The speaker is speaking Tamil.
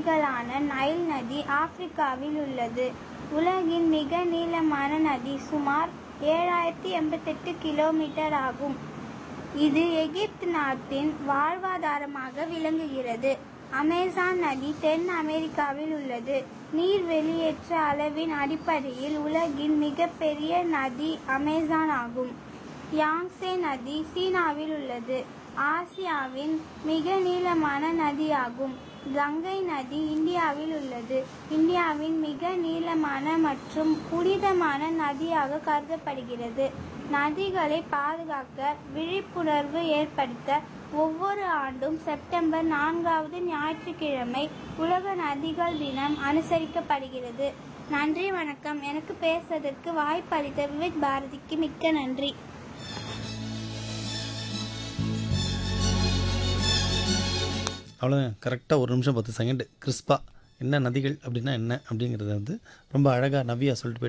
நதிகளான நைல் நதி ஆப்பிரிக்காவில் உள்ளது உலகின் மிக நீளமான நதி சுமார் ஏழாயிரத்தி எண்பத்தெட்டு கிலோமீட்டர் ஆகும் இது எகிப்து நாட்டின் வாழ்வாதாரமாக விளங்குகிறது அமேசான் நதி தென் அமெரிக்காவில் உள்ளது நீர் வெளியேற்ற அளவின் அடிப்படையில் உலகின் மிகப்பெரிய நதி அமேசான் ஆகும் யாங்சே நதி சீனாவில் உள்ளது ஆசியாவின் மிக நீளமான நதியாகும் கங்கை நதி இந்தியாவில் உள்ளது இந்தியாவின் மிக நீளமான மற்றும் புனிதமான நதியாக கருதப்படுகிறது நதிகளை பாதுகாக்க விழிப்புணர்வு ஏற்படுத்த ஒவ்வொரு ஆண்டும் செப்டம்பர் நான்காவது ஞாயிற்றுக்கிழமை உலக நதிகள் தினம் அனுசரிக்கப்படுகிறது நன்றி வணக்கம் எனக்கு பேசுவதற்கு வாய்ப்பளித்த விவேக் பாரதிக்கு மிக்க நன்றி அவ்வளோதான் கரெக்டாக ஒரு நிமிஷம் பத்து செகண்ட் கிறிஸ்பா என்ன நதிகள் அப்படின்னா என்ன அப்படிங்கிறத வந்து ரொம்ப அழகாக நவியா சொல்லிட்டு போயிட்டாங்க